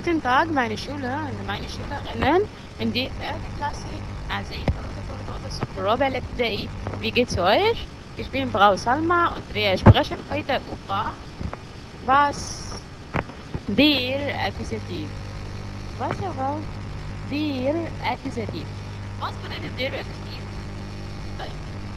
guten Tag, meine Schüler und meine Schülerinnen. In der vierten Klasse, also ich bin Robert Leptei. Wie geht's euch? Ich bin Frau Salma und wir sprechen heute über was der Akkusativ. Was aber der Akkusativ? Was bedeutet der Akkusativ؟ طيب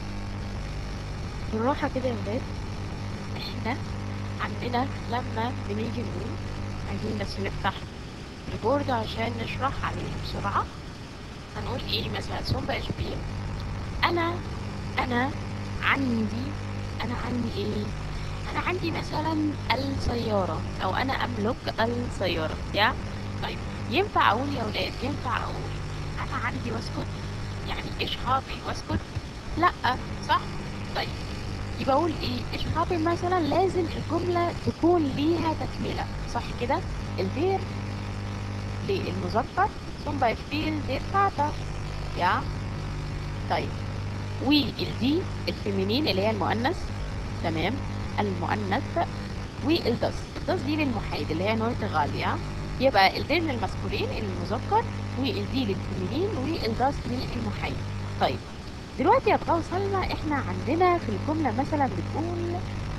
بالراحة كده يا ولاد احنا عندنا لما بنيجي نقول عايزين بس نفتح البورد عشان نشرح عليه بسرعة هنقول ايه مثلا ثم اشبيه انا انا عندي انا عندي ايه انا عندي مثلا السيارة او انا املك السيارة يا طيب ينفع اقول يا ولاد ينفع اقول انا عندي واسكت يعني اشهابي واسكت لا صح طيب يبقى اقول ايه اشهابي مثلا لازم الجملة تكون ليها تكملة صح كده الفير للمذكر ثم بيشبيل دير فاتا يا طيب والدي الفيمينين اللي هي المؤنث تمام المؤنث والدس الدس دي للمحايد اللي هي نوت غالية يبقى الدير للمسكولين المذكر والدي للفيمينين والدس للمحايد طيب دلوقتي يا بقى وصلنا احنا عندنا في الجملة مثلا بتقول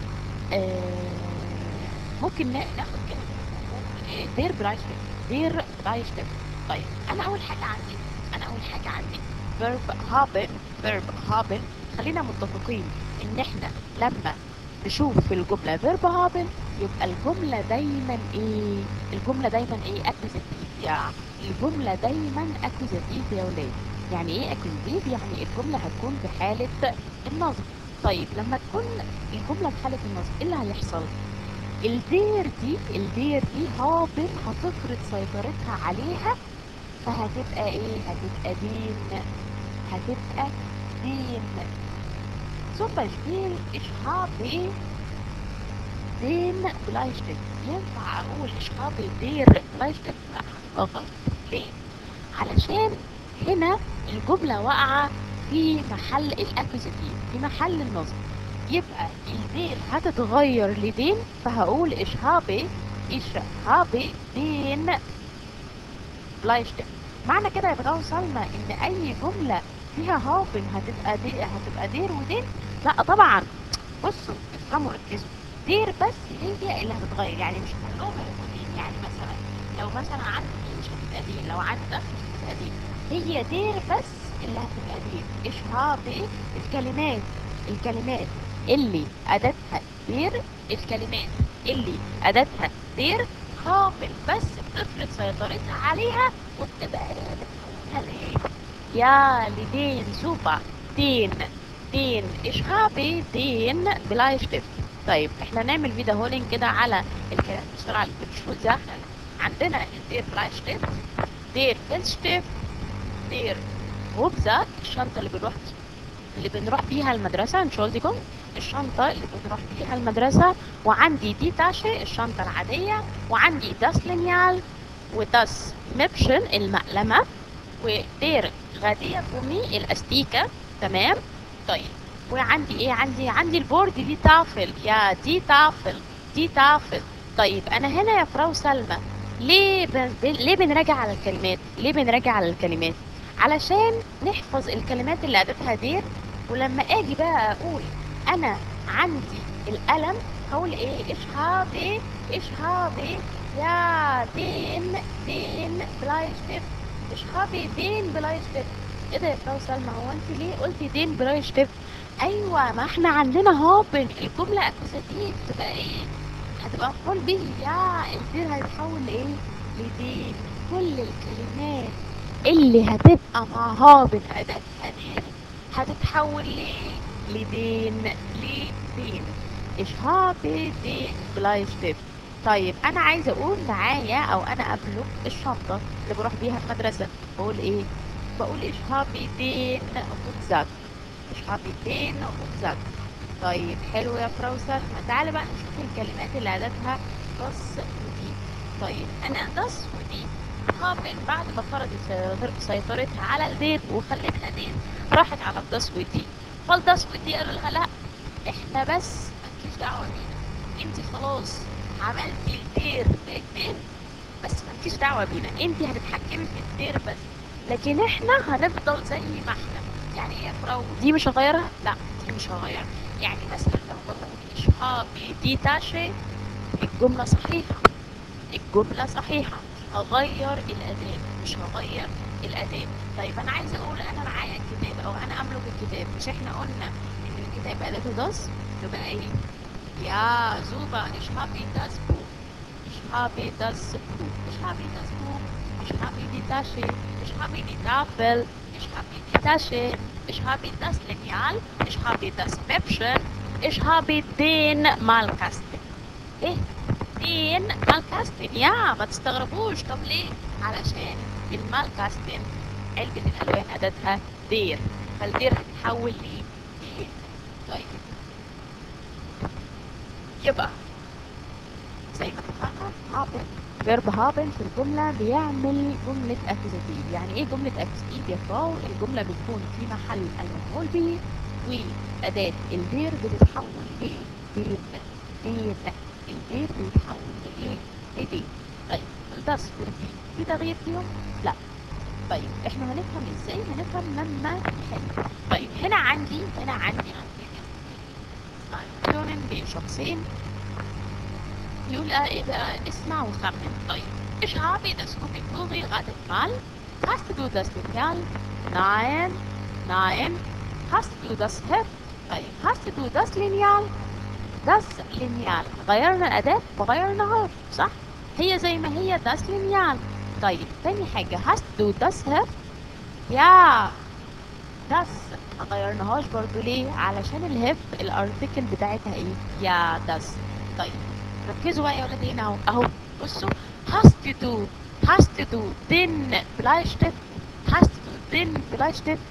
آه ممكن نا- ناخد كده آه، دير برايشتك دير برايشتك طيب انا اول حاجة عندي انا اول حاجة عندي verb haben verb haben خلينا متفقين ان احنا لما نشوف في الجملة verb haben يبقى الجملة دايما ايه الجملة دايما ايه accusative يعني الجملة دايما accusative يا ولاد يعني ايه accusative يعني الجملة هتكون في حالة النصب طيب لما تكون الجملة في حالة النصب ايه اللي هيحصل الدير دي الدير دي هابط هتفرض سيطرتها عليها فهتبقى ايه هتبقى دين هتبقى دين ثم شبيل اشهابي دين بلايشتك ينفع اقول اشهابي دير بلايشتك لا غلط ليه علشان هنا الجملة واقعة في محل الاكوزيتيف في محل النصب يبقى الدين هتتغير لدين فهقول اشهابي اشهابي دين بلايشتك معنى كده يبقى وصلنا ان اي جملة فيها هابن هتبقى دي هتبقى دير ودين لا طبعا بصوا افهموا ركزوا دير بس هي اللي هتتغير يعني مش كلهم هيبقوا دين يعني مثلا لو مثلا عندي مش هتبقى دين لو عندي ده مش هتبقى دين هي دير بس اللي هتبقى دين اشهار بايه الكلمات الكلمات اللي اداتها دير الكلمات اللي اداتها دير قابل بس بتفرض سيطرتها عليها وبتبقى هي يا لدين سوبر دين دين ايش هابي دين بلايشتف طيب احنا نعمل فيديو هولين كده على الكلام بسرعة اللي بتشوفوا ده عندنا دير بلايشتف دير فيلشتف دير ربزة الشنطة اللي بنروح اللي بنروح بيها المدرسة انشولديكم الشنطة اللي بنروح بيها المدرسة وعندي دي تاشي الشنطة العادية وعندي داس لينيال وداس ميبشن المقلمة ودير غادية فومي الاستيكة تمام طيب وعندي ايه عندي عندي البورد دي تافل يا دي تافل دي تافل طيب انا هنا يا فراو سلمى ليه بن... بن- ليه بنراجع على الكلمات ليه بنراجع على الكلمات علشان نحفظ الكلمات اللي ادتها دير ولما اجي بقى اقول انا عندي القلم هقول ايه اشهابي اشهابي يا دين دين بلايشتف اشهابي دين بلايشتف ايه ده يا فراو سلمى هو انت ليه قلتي دين بلايشتف ايوه ما احنا عندنا هابن الجمله اكوساتيف تبقى ايه هتبقى مفعول به يا الدير هيتحول لايه لدين كل الكلمات اللي هتبقى مع هابن اداة دين هتتحول لايه لدين لدين اشهابي دين بلايشتف طيب انا عايزه اقول معايا او انا املك الشنطه اللي بروح بيها المدرسه بقول ايه بقول اشهابي دين ركزاك اشهابي دين ركزاك طيب حلو يا فراوسر ما تعالى بقى نشوف الكلمات اللي عددها دس ودي طيب انا دس ودي هابن بعد ما فرضت سيطر- سيطرتها على الدين وخلتها دين راحت على الدس ودي فالدس ودي قالوا لها لا احنا بس مالكيش دعوه بينا انت خلاص عملتي الدير بالدين بس مالكيش مالكيش دعوه بينا انت هتتحكمي في الدير بس لكن احنا هنفضل زي ما احنا يعني ايه يا فراو دي مش هغيرها لا دي مش هغيرها يعني مثلا لو بقول اصحابي دي تاشي الجمله صحيحه الجمله صحيحه هغير الاداء مش هغير الاداء طيب انا عايزه اقول انا معايا الكتاب او انا املك الكتاب مش احنا قلنا ان الكتاب اداته داس يبقى ايه يا زوبا ich habe das Buch ich habe das Buch ich habe das Buch ich habe die Tasche ich habe die Tafel ich habe die Tasche ich habe das Lineal ich habe das Mäppchen ich habe den Malkasten ايه den Malkasten يا ما تستغربوش طب ليه علشان المالكاستن علبة الألوان أداتها دير فالدير هتتحول لإيه؟ دين. طيب يبقى زي ما اتفقنا هابن فيرب هابن في الجملة بيعمل جملة أكوزاتيف يعني إيه جملة أكوزاتيف يا فراو الجملة بتكون في محل المفعول به وأداة الدير بتتحول لإيه؟ دير دير الدير بيتحول لإيه؟ لدير طيب الدرس والدين في تغيير فيهم؟ لا طيب احنا هنفهم ازاي هنفهم لما نحل طيب هنا عندي هنا عندي عندي بين شخصين يقول اه ايه بقى اسمع وخمن طيب ich habe das Kugelkugel gerade mal hast du das Lineal nein nein hast du das Heft طيب hast du das Lineal das Lineal غيرنا الأداة وغيرنا Heft صح هي زي ما هي das Lineal طيب تاني حاجة hast du das Heft يا das ما غيرناهاش برضو ليه علشان الهيفت الارتكل بتاعتها ايه يا das طيب ركزوا بقى يا ولاد هنا اهو اهو بصوا hast du hast du den Bleistift hast du den Bleistift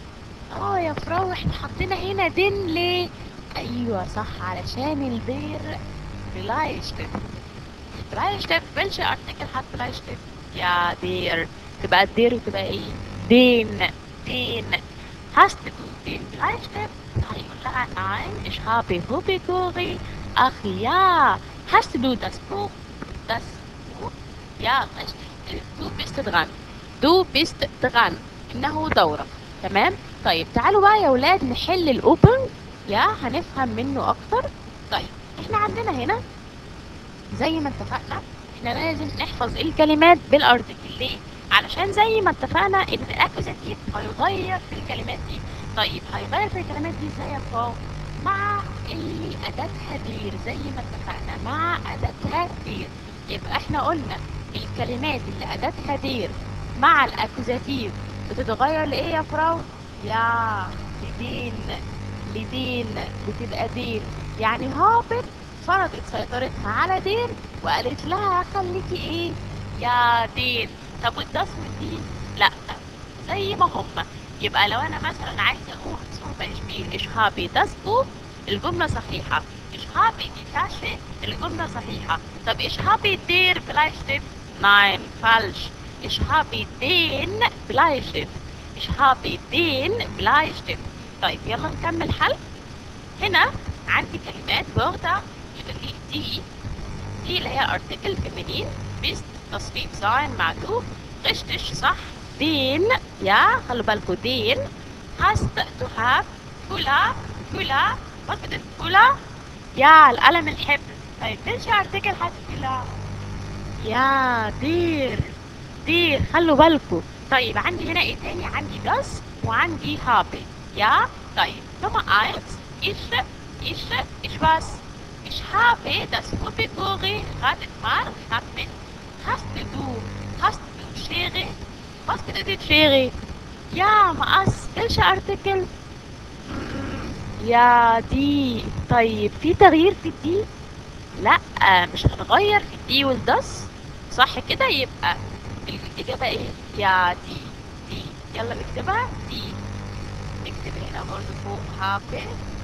اه يا فراو احنا حطينا هنا دين ليه ايوه صح علشان البير Bleistift Bleistift welche Artikel hat Bleistift يا دير تبقى الدير وتبقى ايه دين دين hast du den Bleistift هيقول لها nein ich habe Hobbygory ach ja hast du das Buch das Buch ja richtig du bist dran du bist dran انه دورك تمام طيب تعالوا بقى يا ولاد نحل الاوبن يا هنفهم منه اكتر طيب احنا عندنا هنا زي ما اتفقنا احنا لازم نحفظ الكلمات بالارتكل ليه علشان زي ما اتفقنا ان الاكوزاتيف هيغير في الكلمات دي طيب هيغير في الكلمات دي ازاي يا فراو مع اللي اداتها دير زي ما اتفقنا مع اداتها دير يبقى احنا قلنا الكلمات اللي اداتها دير مع الاكوزاتيف بتتغير لايه يا فراو يا لدين لدين بتبقى دين يعني هابط فرضت سيطرتها على دين وقالت لها خليكي ايه يا دين طب والدس والدين لا زي ما هما يبقى لو انا مثلا عايزه اقول zum Beispiel ich habe das Buch الجمله صحيحه ich habe die Tasche الجمله صحيحه طب ich habe der Bleistift nein falsch ich habe den Bleistift ich habe den Bleistift طيب يلا نكمل حل هنا عندي كلمات واخده دي دي اللي هي ارتكل فيمينين بيست تصريف sein معدوف richtig صح دين يا خلوا بالكوا دين hast to have كولا كولا what is كولا يا القلم الحبر طيب ليش ارتكل حرف كولا يا دير دير خلوا بالكوا طيب عندي هنا ايه تاني عندي das وعندي habe ja طيب Nummer eins ich ich ich was ich habe das Kuppelgori ratet mal raten hast du hast du Schere was bedeutet Schere ja مقص ايش ارتكل يا دي طيب في تغيير في الدي لا مش هنغير في الدي والدس صح كده يبقى الإجابة ايه يا دي دي يلا نكتبها دي نكتب هنا برضه فوق habe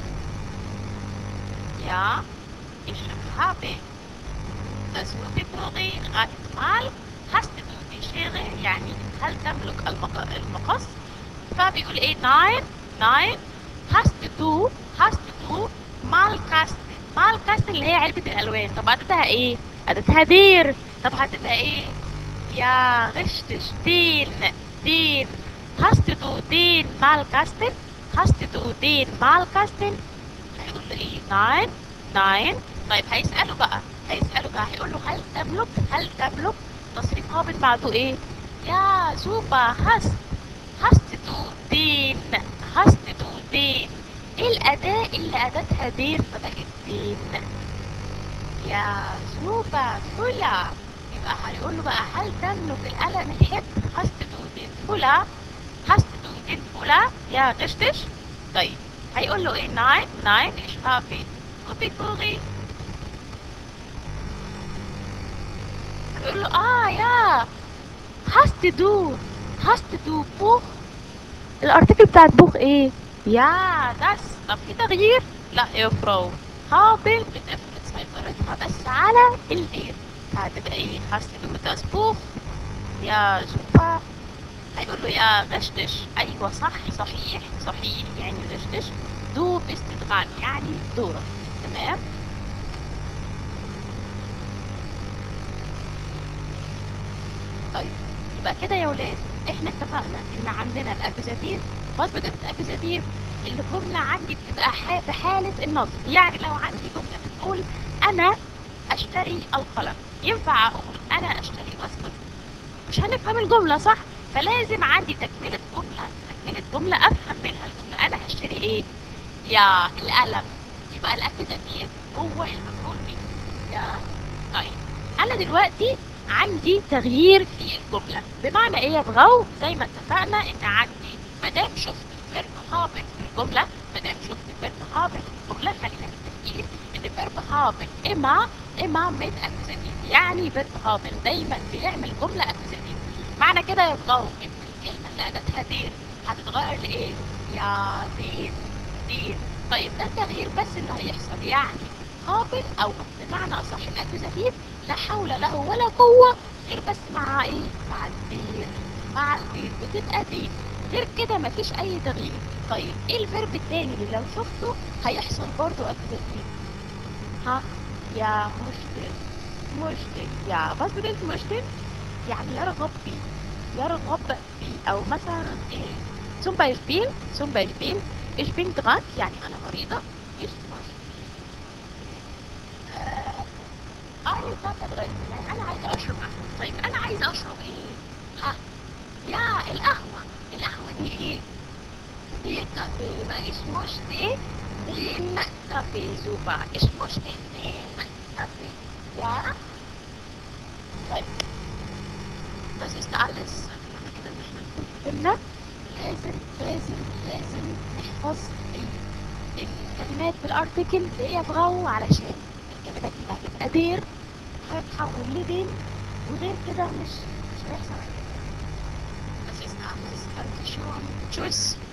ja ich habe das Kuppelgori ratet mal hast du die Schere يعني هل تملك المق- المقص فبيقول ايه ناين ناين hast du hast du مالكاست مالكاست اللي هي علبة الألوان طب عددها ايه؟ عددها دير طب هتبقى ايه؟ Ja, richtig. Den, den. Hast du den Malkasten? Hast du den Malkasten? هيقول له ايه؟ nein, nein. طيب هيسأله بقى هيسأله بقى هيقول له هل تملك؟ هل تملك؟ تصريف هابط بعده ايه؟ يا سوبر hast hast du den hast du den ايه الأداة اللي أداتها دين فبقت دين؟ يا سوبر فولا يبقى هيقول له بقى هل تملك القلم الحبر hast du den فولا hast du den فولا يا غشتش طيب هيقول له ايه nein nein ich habe كوبي يقول له اه يا hast du hast du بوخ الارتكل بتاعت بوخ ايه يا داس طب في تغيير لا يا فراو هابل بتفرض سيطرتها بس على الغير هتبقى ايه hast du das بوخ يا سوبر هيقول له يا غشتش ايوه صح صحيح صحيح يعني غشتش دو باستدغام يعني دورة تمام طيب يبقى كده يا ولاد احنا اتفقنا ان عندنا الاكوزاتيف مثبت الاكوزاتيف الجملة عندي بتبقى ح- في حالة النصب يعني لو عندي جملة بتقول انا اشتري القلم ينفع اقول انا اشتري مثبت مش هنفهم الجملة صح فلازم عندي تكملة جملة تكملة جملة افهم منها الجملة انا هشتري ايه يا القلم يبقى الاكوزاتيف هو المفعول به يا طيب انا دلوقتي عندي تغيير في الجملة بمعنى ايه يا بغو زي ما اتفقنا ان عندي مادام شفت فيرب هابط في الجملة مادام شفت فيرب هابط في الجملة خلينا متفقين ان فيرب هابط اما اما من اكوزاتيف يعني فيرب هابط دايما بيعمل جملة اكوزاتيف معنى كده يا بغو ان الكلمة اللي اداتها دير هتتغير لايه؟ يا دير دير طيب ده التغيير بس اللي هيحصل يعني هابط او بمعنى اصح الاكوزاتيف لا حول له ولا قوة غير بس مع ايه؟ مع الدير مع الدير بتبقى دير غير كده مفيش اي تغيير طيب ايه الفيرب التاني اللي لو شفته هيحصل برضو اكوزاتيف ها يا مشتر مشتر يا بس بدلت مشتر يعني يرغب بي يرغب بي او مثلا ايه zum Beispiel zum Beispiel ich bin krank يعني انا مريضة ich muss ايوه طبعا يعني انا عايزه اشرب قهوه طيب انا عايزه اشرب ايه ها يا القهوه القهوه دي ايه دي كافيه ما اسموش دي دي كافيه زوبا اسموش دي كافيه يا طيب بس ist alles كده ان احنا قلنا لازم لازم لازم نحفظ ال- الكلمات بالارتكل اللي هي بغو علشان الكلمات اللي هتبقى دير هتتحول لدين وغير كده مش مش هيحصل حاجة. بس ist alles. Dankeschön. Tschüss.